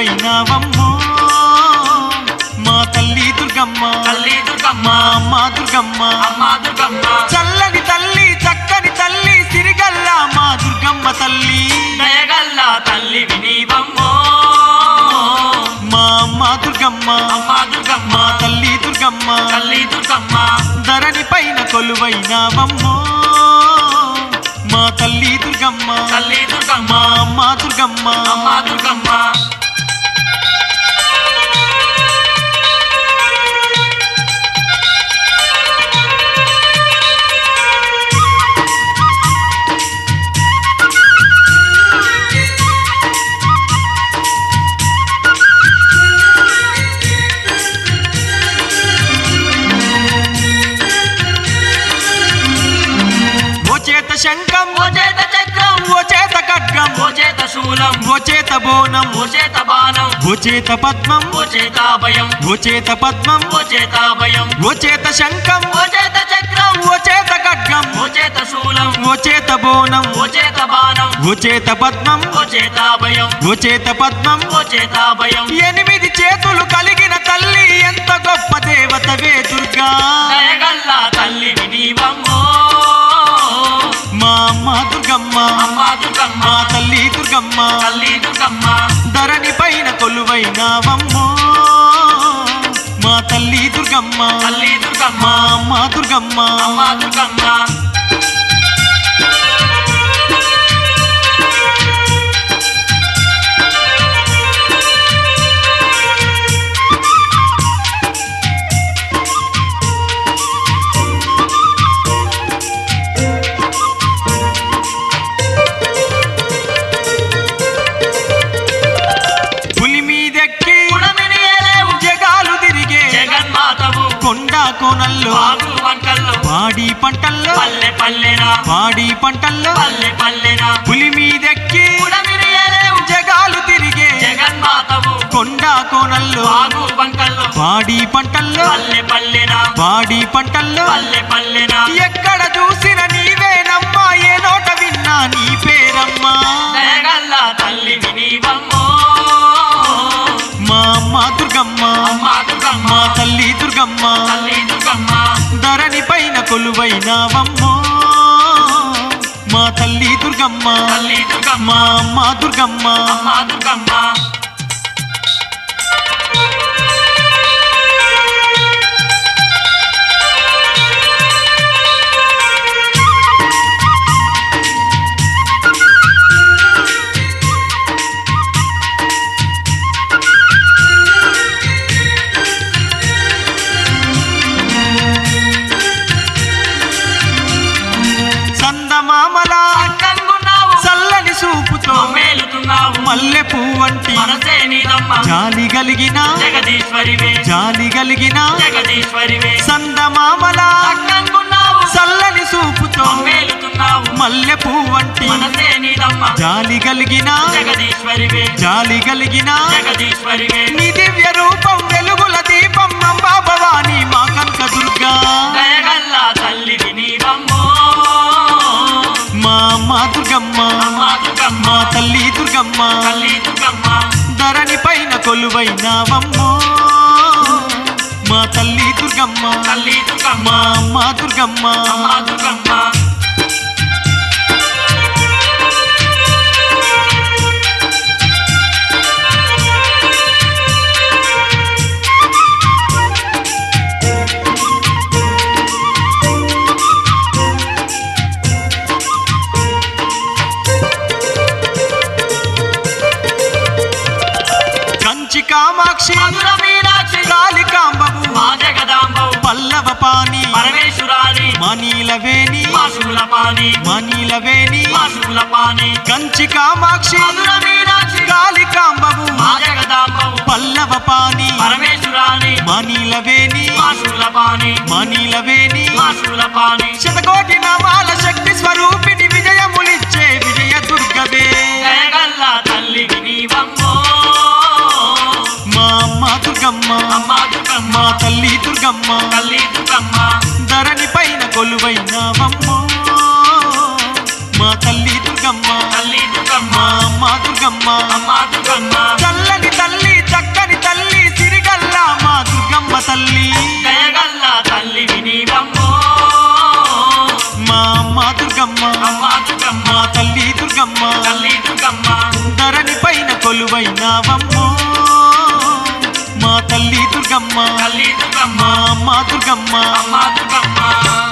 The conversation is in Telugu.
కొలువైనావమ్మో మా తల్లి దుర్గమ్మ తల్లి దుర్గమ్మ మా అమ్మ దుర్గమ్మ అమ్మ దుర్గమ్మ చల్లని తల్లి చక్కని తల్లి సిరిగల్ల మా దుర్గమ్మ తల్లి దయగల్ల తల్లి వినీవమ్మో మా అమ్మ దుర్గమ్మ అమ్మ దుర్గమ్మ మా తల్లి దుర్గమ్మ తల్లి దుర్గమ్మ ధరణి పైన కొలువైనావమ్మో మా తల్లి దుర్గమ్మ తల్లి దుర్గమ్మ మా అమ్మ దుర్గమ్మ అమ్మ దుర్గమ్మ ఓ చేత శంఖం ఓ చేత చక్రం ఓ చేత ఖడ్గం ఓ చేత శూలం ఓ చేత బోనం ఓ చేత బాణం ఓ చేత పద్మం ఓ చేత భయం ఓ చేత పద్మం ఓ చేత భయం ఓ చేత శంఖం ఓ చేత చక్రం ఓ చేత ఖడ్గం ఓ చేత శూలం ఓ చేత బోనం ఓ చేత బాణం ఓ చేత పద్మం ఓ చేత భయం ఓ చేత పద్మం ఓ చేత భయం ఎనిమిది చేతులు కలిగిన తల్లి ఎంత గొప్ప దేవతవే దుర్గా దయగల్ల తల్లి వినీవమ్మో మా అమ్మ దుర్గమ్మ అమ్మ దుర్గమ్మ మా తల్లి దుర్గమ్మ తల్లి దుర్గమ్మ ధరణి పైన కొలువైనావమ్మో మా తల్లి దుర్గమ్మ తల్లి దుర్గమ్మ మా అమ్మ దుర్గమ్మ అమ్మ దుర్గమ్మ పులి మీదెక్కి పుడమిని ఏలేవు జగాలు తిరిగే జగన్మాతవు కొండ కోనల్లో వాగు వంకల్లో పాడి పంటల్లో పల్లె పల్లెన పాడి పంటల్లో పల్లె పల్లెన పులి మీదెక్కి పుడమిని ఏలేవు జగాలు తిరిగే జగన్మాతవు కొండ కోనల్లో వాగు వంకల్లో పాడి పంటల్లో పల్లె పల్లెన పాడి పంటల్లో పల్లె పల్లెన ఎక్కడ చూసిన నీవేనమ్మా ఏ నోట విన్నా నీ పేరమ్మా దయగల్ల తల్లి వినీవమ్మో మా అమ్మ దుర్గమ్మ అమ్మ దుర్గమ్మ మా తల్లి దుర్గమ్మ తల్లి దుర్గమ్మ ధరణి పైన కొలువైనావమ్మో మా తల్లి దుర్గమ్మ తల్లి దుర్గమ్మ మా అమ్మ దుర్గమ్మ అమ్మ దుర్గమ్మ సందమామల చక్కంగున్నావు చల్లని సూపుతో మేలుతున్నావు మల్లె పువ్వంటి మనసే నీదమ్మ జాలి కలిగిన జగదీశ్వరివే జాలి కలిగిన జగదీశ్వరివే సందమామల చక్కంగున్నావు చల్లని సూపుతో మేలుతున్నావు మల్లె పువ్వంటి మనసే నీదమ్మ జాలి కలిగిన జగదీశ్వరివే జాలి కలిగిన జగదీశ్వరివే నీ దివ్య రూపం వెలుగుల దీపం అంబా భవాని మా కనక దుర్గా దయగల్ల తల్లి వినీవమ్మో మా అమ్మ దుర్గమ్మ అమ్మ దుర్గమ్మ మా తల్లి దుర్గమ్మ తల్లి దుర్గమ్మ ధరణి పైన కొలువైనావమ్మో మా తల్లి దుర్గమ్మ తల్లి దుర్గమ్మ మా అమ్మ దుర్గమ్మ అమ్మ దుర్గమ్మ కంచి కామాక్షి మధుర మీనాక్షి కాళికాంబవు మా జగదాంబవు పల్లవ పాని పరమేశ్వరాని మనీలవేణి మా శూలపాని మనీలవేణి మా శూలపాని కంచి కామాక్షి మధుర మీనాక్షి కాళికాంబవు మా జగదాంబవు పల్లవ పాని పరమేశ్వరాని మనీలవేణి మా శూలపాని మనీలవేణి మా శూలపాని శతకోటి నామాల శక్తి స్వరూపిణి విజయములిచ్చే విజయ దుర్గవే దయగల్ల తల్లి వినీవమ్మో మా అమ్మ దుర్గమ్మ అమ్మ దుర్గమ్మ మా తల్లి దుర్గమ్మ తల్లి దుర్గమ్మ ధరణి పైన కొలువైనావమ్మో మా తల్లి దుర్గమ్మ తల్లి దుర్గమ్మ మా అమ్మ దుర్గమ్మ అమ్మ దుర్గమ్మ చల్లని తల్లి దుర్గమ్మ అమ్మ దుర్గమ్మ మా తల్లి దుర్గమ్మ తల్లి దుర్గమ్మ ధరణి పైన కొలువైనావమ్మో మా తల్లి దుర్గమ్మ తల్లి దుర్గమ్మ మా అమ్మ దుర్గమ్మ అమ్మ దుర్గమ్మ